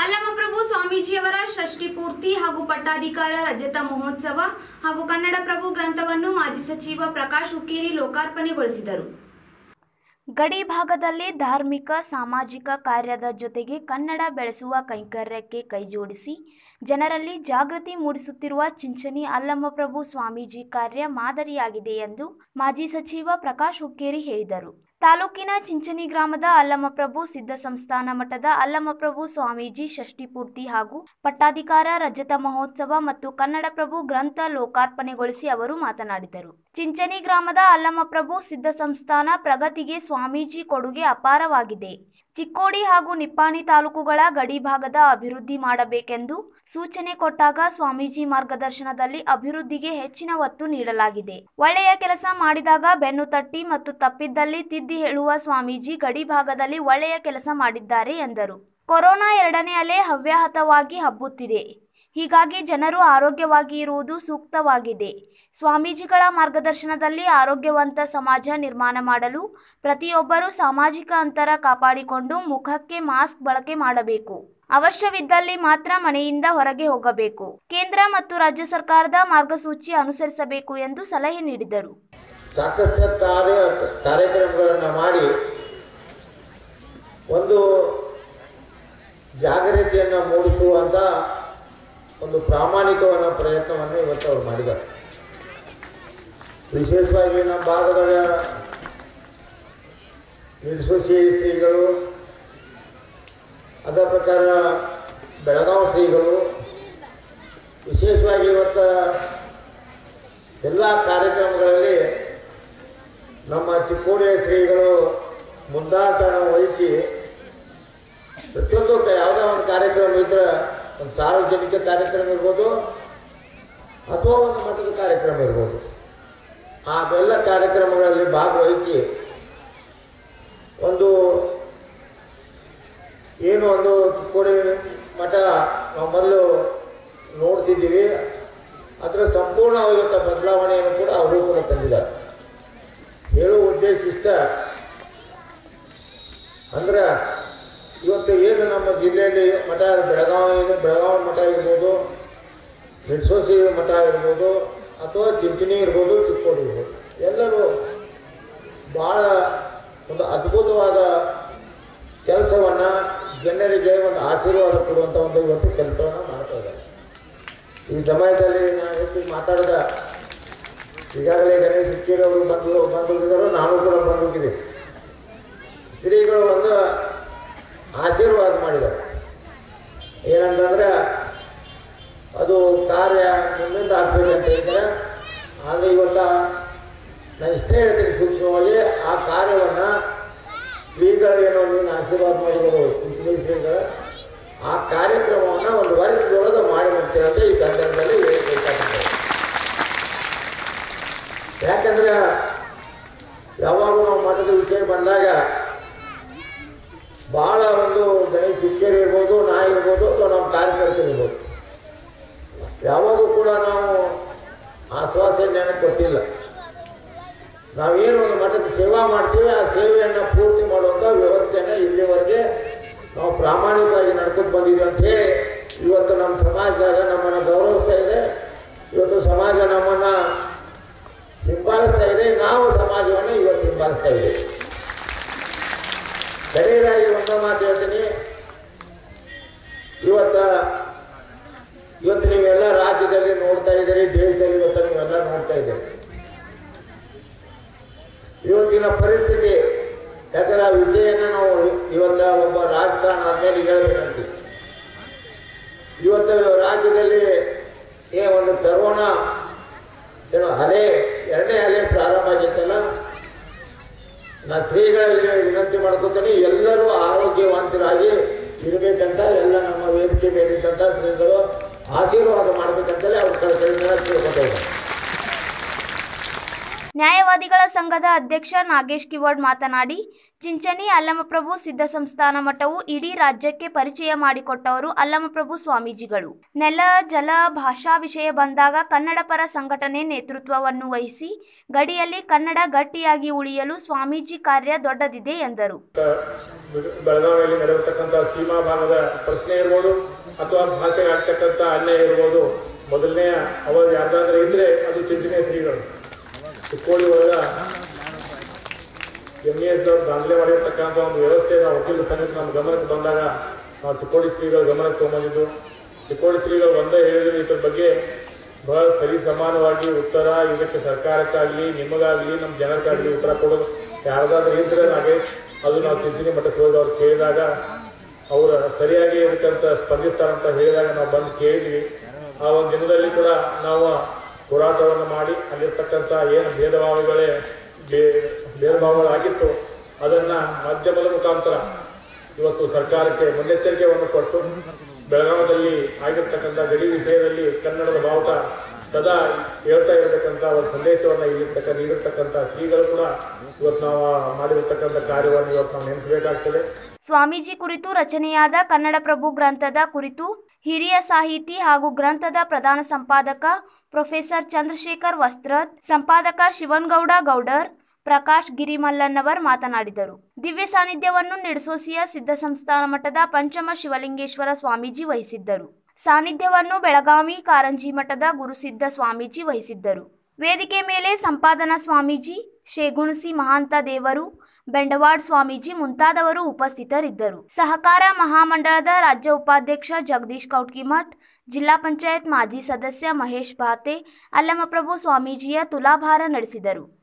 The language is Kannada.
ಅಲ್ಲಮಪ್ರಭು ಸ್ವಾಮೀಜಿಯವರ ಷಷ್ಠಿ ಪೂರ್ತಿ ಹಾಗೂ ಪಟ್ಟಾಧಿಕಾರ ರಜತ ಮಹೋತ್ಸವ ಹಾಗೂ ಕನ್ನಡ ಪ್ರಭು ಗ್ರಂಥವನ್ನು ಮಾಜಿ ಸಚಿವ ಪ್ರಕಾಶ್ ಹುಕ್ಕೇರಿ ಲೋಕಾರ್ಪಣೆಗೊಳಿಸಿದರು ಗಡಿ ಭಾಗದಲ್ಲಿ ಧಾರ್ಮಿಕ ಸಾಮಾಜಿಕ ಕಾರ್ಯದ ಜೊತೆಗೆ ಕನ್ನಡ ಬೆಳೆಸುವ ಕೈಂಕರ್ಯಕ್ಕೆ ಕೈಜೋಡಿಸಿ ಜನರಲ್ಲಿ ಜಾಗೃತಿ ಮೂಡಿಸುತ್ತಿರುವ ಚಿಂಚಣಿ ಅಲ್ಲಮಪ್ರಭು ಸ್ವಾಮೀಜಿ ಕಾರ್ಯ ಮಾದರಿಯಾಗಿದೆ ಎಂದು ಮಾಜಿ ಸಚಿವ ಪ್ರಕಾಶ್ ಹುಕ್ಕೇರಿ ಹೇಳಿದರು ತಾಲೂಕಿನ ಚಿಂಚಣಿ ಗ್ರಾಮದ ಅಲ್ಲಮಪ್ರಭು ಸಿದ್ಧ ಸಂಸ್ಥಾನ ಮಠದ ಅಲ್ಲಮಪ್ರಭು ಸ್ವಾಮೀಜಿ ಷಷ್ಠಿ ಪೂರ್ತಿ ಹಾಗೂ ಪಟ್ಟಾಧಿಕಾರ ರಜತ ಮಹೋತ್ಸವ ಮತ್ತು ಕನ್ನಡಪ್ರಭು ಗ್ರಂಥ ಲೋಕಾರ್ಪಣೆಗೊಳಿಸಿ ಅವರು ಮಾತನಾಡಿದರು ಚಿಂಚಣಿ ಗ್ರಾಮದ ಅಲ್ಲಮಪ್ರಭು ಸಿದ್ಧ ಸಂಸ್ಥಾನ ಪ್ರಗತಿಗೆ ಸ್ವಾಮೀಜಿ ಕೊಡುಗೆ ಅಪಾರವಾಗಿದೆ ಚಿಕ್ಕೋಡಿ ಹಾಗೂ ನಿಪ್ಪಾಣಿ ತಾಲೂಕುಗಳ ಗಡಿ ಭಾಗದ ಅಭಿವೃದ್ಧಿ ಮಾಡಬೇಕೆಂದು ಸೂಚನೆ ಕೊಟ್ಟಾಗ ಸ್ವಾಮೀಜಿ ಮಾರ್ಗದರ್ಶನದಲ್ಲಿ ಅಭಿವೃದ್ಧಿಗೆ ಹೆಚ್ಚಿನ ಒತ್ತು ನೀಡಲಾಗಿದೆ ಒಳ್ಳೆಯ ಕೆಲಸ ಮಾಡಿದಾಗ ಬೆನ್ನು ತಟ್ಟಿ ಮತ್ತು ತಪ್ಪಿದ್ದಲ್ಲಿ ತಿದ್ದಿ ಹೇಳುವ ಸ್ವಾಮೀಜಿ ಗಡಿ ಭಾಗದಲ್ಲಿ ಒಳ್ಳೆಯ ಕೆಲಸ ಮಾಡಿದ್ದಾರೆ ಎಂದರು ಕೊರೋನಾ ಎರಡನೇ ಅಲೆ ಹವ್ಯಾಹತವಾಗಿ ಹಬ್ಬುತ್ತಿದೆ ಹೀಗಾಗಿ ಜನರು ಆರೋಗ್ಯವಾಗಿ ಇರುವುದು ಸೂಕ್ತವಾಗಿದೆ ಸ್ವಾಮೀಜಿಗಳ ಮಾರ್ಗದರ್ಶನದಲ್ಲಿ ಆರೋಗ್ಯವಂತ ಸಮಾಜ ನಿರ್ಮಾಣ ಮಾಡಲು ಪ್ರತಿಯೊಬ್ಬರೂ ಸಾಮಾಜಿಕ ಅಂತರ ಕಾಪಾಡಿಕೊಂಡು ಮುಖಕ್ಕೆ ಮಾಸ್ಕ್ ಬಳಕೆ ಮಾಡಬೇಕು ಅವಶ್ಯವಿದ್ದಲ್ಲಿ ಮಾತ್ರ ಮನೆಯಿಂದ ಹೊರಗೆ ಹೋಗಬೇಕು ಕೇಂದ್ರ ಮತ್ತು ರಾಜ್ಯ ಸರ್ಕಾರದ ಮಾರ್ಗಸೂಚಿ ಅನುಸರಿಸಬೇಕು ಎಂದು ಸಲಹೆ ನೀಡಿದರು ಸಾಕಷ್ಟು ಕಾರ್ಯ ಕಾರ್ಯಕ್ರಮಗಳನ್ನು ಮಾಡಿ ಒಂದು ಜಾಗೃತಿಯನ್ನು ಮೂಡಿಸುವಂಥ ಒಂದು ಪ್ರಾಮಾಣಿಕವಾದ ಪ್ರಯತ್ನವನ್ನು ಇವತ್ತು ಅವ್ರು ಮಾಡಿದ್ದಾರೆ ವಿಶೇಷವಾಗಿ ನಮ್ಮ ಭಾಗದಾಗ ನಿಲ್ಲಿಸು ಶ್ರೀಗಳು ಅದರ ಪ್ರಕಾರ ಬೆಳಗಾವಿ ಶ್ರೀಗಳು ವಿಶೇಷವಾಗಿ ಇವತ್ತು ಎಲ್ಲ ಕಾರ್ಯಕ್ರಮಗಳಲ್ಲಿ ನಮ್ಮ ಚಿಕ್ಕೋಡಿಯ ಶ್ರೀಗಳು ಮುಂದಾಟನ ವಹಿಸಿ ಪ್ರತಿಯೊಂದು ಕ- ಯಾವುದೇ ಒಂದು ಕಾರ್ಯಕ್ರಮ ಇದ್ರೆ ಒಂದು ಸಾರ್ವಜನಿಕ ಕಾರ್ಯಕ್ರಮ ಇರ್ಬೋದು ಅಥವಾ ಒಂದು ಮಠದ ಕಾರ್ಯಕ್ರಮ ಇರ್ಬೋದು ಆ ಎಲ್ಲ ಕಾರ್ಯಕ್ರಮಗಳಲ್ಲಿ ಭಾಗವಹಿಸಿ ಒಂದು ಏನು ಒಂದು ಚಿಕ್ಕೋಡಿ ಮಠ ನಾವು ಮೊದಲು ನೋಡ್ತಿದ್ದೀವಿ ಅದರ ಸಂಪೂರ್ಣವಾಗಿದ್ದ ಬದಲಾವಣೆಯನ್ನು ಕೂಡ ಅವರು ಕೂಡ ತಂದಿದ್ದಾರೆ ಹೇಳುವ ಉದ್ದೇಶ ಇಷ್ಟ ಅಂದ್ರೆ ಇವತ್ತು ಏನು ನಮ್ಮ ಜಿಲ್ಲೆಯಲ್ಲಿ ಮಠ ಬೆಳಗಾವಿ ಬೆಳಗಾವಿ ಮಠ ಇರ್ಬೋದು ಮಿಡ್ಸೋಸಿ ಮಠ ಇರ್ಬೋದು ಅಥವಾ ಚಿಂಚಣಿ ಇರ್ಬೋದು ಚಿಕ್ಕೋಡಿ ಇರ್ಬೋದು ಎಲ್ಲರೂ ಭಾಳ ಒಂದು ಅದ್ಭುತವಾದ ಕೆಲಸವನ್ನು ಜನರಿಗೆ ಒಂದು ಆಶೀರ್ವಾದ ಕೊಡುವಂಥ ಒಂದು ಇವತ್ತು ಕೆಲಸವನ್ನು ಮಾಡ್ತಾ ಇದ್ದಾರೆ ಈ ಸಮಯದಲ್ಲಿ ನಾನು ಹೆಚ್ಚು ಮಾತಾಡಿದ ಈಗಾಗಲೇ ಗಣೇಶ್ ಹುಕ್ಕೇರಿ ಅವರು ಬಂದು ಬಂದಿದ್ದರು ನಾನು ಕೂಡ ಬಂದಿದ್ದೀನಿ ಶ್ರೀಗಳು ಒಂದು ಆಶೀರ್ವಾದ ಮಾಡಿದ್ದಾರೆ ಏನಂತಂದ್ರೆ ಅದು ಕಾರ್ಯ ಮುಂದಿಂದ ಆಗ್ಬೇಕಂತ ಹೇಳಿದ್ರೆ ಆದರೆ ಇವತ್ತ ನಾನು ಇಷ್ಟೇ ಹೇಳ್ತೀನಿ ಸೂಕ್ಷ್ಮವಾಗಿ ಆ ಕಾರ್ಯವನ್ನು ಶ್ರೀಗಳೇನೋ ನೀನು ಆಶೀರ್ವಾದ ಮಾಡಿದರು ಕುಂಚುಮಿ ಶ್ರೀಗಳ ಆ ಕಾರ್ಯಕ್ರಮವನ್ನು ಒಂದು ವರ್ಷದೊಳಗೆ ಮಾಡುವಂತೆ ಅಂತ ಈ ಸಂದರ್ಭದಲ್ಲಿ ಹೇಳಬೇಕಾಗ್ತದೆ ಯಾಕಂದ್ರೆ ಯಾವಾಗ ನಾವು ಮಠದ ವಿಷಯ ಬಂದಾಗ ಭಾಳ ಒಂದು ಗಣೇಶ ಹುಕ್ಕೇರಿ ಇರ್ಬೋದು ನಾ ಇರ್ಬೋದು ಅಥವಾ ನಮ್ಮ ಕಾರ್ಯಕರ್ತರು ಇರ್ಬೋದು ಯಾವಾಗೂ ಕೂಡ ನಾವು ಆಶ್ವಾಸನೆಯನ್ನು ಕೊಟ್ಟಿಲ್ಲ ನಾವೇನು ಒಂದು ಮಠದ ಸೇವಾ ಮಾಡ್ತೀವಿ ಆ ಸೇವೆಯನ್ನು ಪೂರ್ತಿ ಮಾಡುವಂಥ ವ್ಯವಸ್ಥೆಯನ್ನು ಇಲ್ಲಿವರೆಗೆ ನಾವು ಪ್ರಾಮಾಣಿಕವಾಗಿ ನಡ್ಕೊಂಡು ಬಂದಿದ್ದೀವಿ ಅಂತ ಹೇಳಿ ಇವತ್ತು ನಮ್ಮ ಸಮಾಜದಾಗ ನಮ್ಮನ್ನು ಗೌರವಿಸ್ತಾ ಇದೆ ಇವತ್ತು ಸಮಾಜ ನಮ್ಮನ್ನು ಹಿಂಬಾಲಿಸ್ತಾ ಇದೆ ನಾವು ಸಮಾಜವನ್ನು ಇವತ್ತು ಹಿಂಬಾಲಿಸ್ತಾ ಇದ್ದೀವಿ ಕಡೆಯದಾಗಿ ಒಂದು ಮಾತು ಹೇಳ್ತೀನಿ ಇವತ್ತ ಇವತ್ತು ನೀವೆಲ್ಲ ರಾಜ್ಯದಲ್ಲಿ ನೋಡ್ತಾ ಇದ್ದೀರಿ ದೇಶದಲ್ಲಿ ಇವತ್ತು ನೀವೆಲ್ಲ ನೋಡ್ತಾ ಇದ್ದೀರಿ ಇವತ್ತಿನ ಪರಿಸ್ಥಿತಿ ಯಾಕಂದ್ರೆ ಆ ವಿಷಯನ ನಾವು ಇವತ್ತ ಒಬ್ಬ ರಾಜಕಾರಣ ಆದ್ಮೇಲೆ ಹೇಳ್ಬೇಕಂತೀವಿ ಇವತ್ತು ರಾಜ್ಯದಲ್ಲಿ ಏ ಒಂದು ಕರೋನಾ ಏನೋ ಅಲೆ ಎರಡನೇ ಅಲೆ ಪ್ರಾರಂಭ ಆಗಿತ್ತಲ್ಲ ನಾ ಶ್ರೀಗಳಲ್ಲಿ ವಿನಂತಿ ಮಾಡ್ಕೊತೀನಿ ಎಲ್ಲರೂ ಆರೋಗ್ಯವಂತರಾಗಿ ಇರಬೇಕಂತ ಎಲ್ಲ ನಮ್ಮ ವೇದಿಕೆ ಮೇಲಿದ್ದಂಥ ಶ್ರೀಗಳು ಆಶೀರ್ವಾದ ಮಾಡಬೇಕಂತಲೇ ಅವ್ರ ಕಡೆ ತಿಳ್ಕೊತಾ ಇದ್ದಾರೆ ನ್ಯಾಯವಾದಿಗಳ ಸಂಘದ ಅಧ್ಯಕ್ಷ ನಾಗೇಶ್ ಕಿವಡ್ ಮಾತನಾಡಿ ಚಿಂಚಣಿ ಅಲ್ಲಮಪ್ರಭು ಸಿದ್ಧ ಸಂಸ್ಥಾನ ಮಠವು ಇಡೀ ರಾಜ್ಯಕ್ಕೆ ಪರಿಚಯ ಮಾಡಿಕೊಟ್ಟವರು ಅಲ್ಲಮಪ್ರಭು ಸ್ವಾಮೀಜಿಗಳು ನೆಲ ಜಲ ಭಾಷಾ ವಿಷಯ ಬಂದಾಗ ಕನ್ನಡ ಪರ ಸಂಘಟನೆ ನೇತೃತ್ವವನ್ನು ವಹಿಸಿ ಗಡಿಯಲ್ಲಿ ಕನ್ನಡ ಗಟ್ಟಿಯಾಗಿ ಉಳಿಯಲು ಸ್ವಾಮೀಜಿ ಕಾರ್ಯ ದೊಡ್ಡದಿದೆ ಎಂದರು ಬೆಳಗಾವಿಯಲ್ಲಿ ನಡೆಯತಕ್ಕಂಥ ಸೀಮಾ ಭಾಗದ ಪ್ರಶ್ನೆ ಇರ್ಬೋದು ಅಥವಾ ಭಾಷೆಗೆ ಆಗ್ತಕ್ಕಂಥ ಅನ್ಯಾಯ ಇರ್ಬೋದು ಮೊದಲನೇ ಅವರು ಯಾರ್ದಾದ್ರೆ ಇದ್ರೆ ಅದು ಚಿಂಚನೆ ಶ್ರೀಗಳು ಚಿಕ್ಕೋಡಿ ಒಳಗ ಎಮ್ ಇ ಎಸ್ ಅವ್ರು ದಾಖಲೆ ಮಾಡಿರ್ತಕ್ಕಂಥ ಒಂದು ವ್ಯವಸ್ಥೆ ನಾವು ವಕೀಲ ಸಂಘಕ್ಕೆ ನಮ್ಮ ಗಮನಕ್ಕೆ ಬಂದಾಗ ನಾವು ಚಿಕ್ಕೋಡಿ ಶ್ರೀಗಳು ಗಮನಕ್ಕೆ ತೊಗೊಂಬಂದಿದ್ದು ಚಿಕ್ಕೋಡಿ ಶ್ರೀಗಳು ಒಂದೇ ಹೇಳಿದ್ರು ಇದ್ರ ಬಗ್ಗೆ ಬಹಳ ಸರಿ ಸಮಾನವಾಗಿ ಉತ್ತರ ಇದಕ್ಕೆ ಸರ್ಕಾರಕ್ಕಾಗಲಿ ನಿಮಗಾಗಲಿ ನಮ್ಮ ಜನಕ್ಕಾಗಲಿ ಉತ್ತರ ಕೊಡೋದು ಯಾರ್ದಾದ್ರೂ ಇದ್ರೆ ನಾಗೇಶ್ ಅದು ನಾವು ಚಿಂಚಣಿ ಮಠಕ್ಕೆ ಹೋಗಿ ಅವ್ರು ಕೇಳಿದಾಗ ಅವರು ಸರಿಯಾಗಿ ಇದಕ್ಕಂತ ಸ್ಪಂದಿಸ್ತಾರಂತ ಹೇಳಿದಾಗ ನಾವು ಬಂದು ಕೇಳಿದ್ವಿ ಆ ಒಂದು ದಿನದಲ್ಲಿ ಕೂಡ ನಾವು ಹೋರಾಟವನ್ನು ಮಾಡಿ ಅಲ್ಲಿರ್ತಕ್ಕಂಥ ಏನು ಭೇದಭಾವಗಳೇ ಬೇ- ಭೇದಭಾವಗಳಾಗಿತ್ತು ಅದನ್ನು ಮಾಧ್ಯಮದ ಮುಖಾಂತರ ಇವತ್ತು ಸರ್ಕಾರಕ್ಕೆ ಮುನ್ನೆಚ್ಚರಿಕೆಯನ್ನು ಕೊಟ್ಟು ಬೆಳಗಾವದಲ್ಲಿ ಆಗಿರ್ತಕ್ಕಂಥ ಗಡಿ ವಿಷಯದಲ್ಲಿ ಕನ್ನಡದ ಬಾವುಟ ಸದಾ ಹೇಳ್ತಾ ಇರತಕ್ಕಂಥ ಒಂದು ಸಂದೇಶವನ್ನು ಇಲ್ಲಿರ್ತಕ್ಕ ನೀಡಿರ್ತಕ್ಕಂಥ ಶ್ರೀಗಳು ಕೂಡ ಇವತ್ತು ನಾವು ಮಾಡಿರ್ತಕ್ಕಂಥ ಕಾರ್ಯವನ್ನು ಇವತ್ತು ನಾವು ನೆನೆಸಬೇಕಾಗ್ತದೆ ಸ್ವಾಮೀಜಿ ಕುರಿತು ರಚನೆಯಾದ ಕನ್ನಡ ಪ್ರಭು ಗ್ರಂಥದ ಕುರಿತು ಹಿರಿಯ ಸಾಹಿತಿ ಹಾಗೂ ಗ್ರಂಥದ ಪ್ರಧಾನ ಸಂಪಾದಕ ಪ್ರೊಫೆಸರ್ ಚಂದ್ರಶೇಖರ್ ವಸ್ತ್ರದ್ ಸಂಪಾದಕ ಶಿವನ್ಗೌಡ ಗೌಡರ್ ಪ್ರಕಾಶ್ ಗಿರಿಮಲ್ಲನ್ನವರ್ ಮಾತನಾಡಿದರು ದಿವ್ಯ ಸಾನ್ನಿಧ್ಯವನ್ನು ನಿಡಸೋಸಿಯ ಸಿದ್ಧ ಸಂಸ್ಥಾನ ಮಠದ ಪಂಚಮ ಶಿವಲಿಂಗೇಶ್ವರ ಸ್ವಾಮೀಜಿ ವಹಿಸಿದ್ದರು ಸಾನ್ನಿಧ್ಯವನ್ನು ಬೆಳಗಾವಿ ಕಾರಂಜಿ ಮಠದ ಗುರುಸಿದ್ಧ ಸ್ವಾಮೀಜಿ ವಹಿಸಿದ್ದರು ವೇದಿಕೆ ಮೇಲೆ ಸಂಪಾದನಾ ಸ್ವಾಮೀಜಿ ಶೇಗುಣಸಿ ಮಹಾಂತ ದೇವರು ಬೆಂಡವಾಡ್ ಸ್ವಾಮೀಜಿ ಮುಂತಾದವರು ಉಪಸ್ಥಿತರಿದ್ದರು ಸಹಕಾರ ಮಹಾಮಂಡಳದ ರಾಜ್ಯ ಉಪಾಧ್ಯಕ್ಷ ಜಗದೀಶ್ ಕೌಟ್ಕಿಮಠ್ ಜಿಲ್ಲಾ ಪಂಚಾಯತ್ ಮಾಜಿ ಸದಸ್ಯ ಮಹೇಶ್ ಭಾತೆ ಅಲ್ಲಮಪ್ರಭು ಸ್ವಾಮೀಜಿಯ ತುಲಾಭಾರ ನಡೆಸಿದರು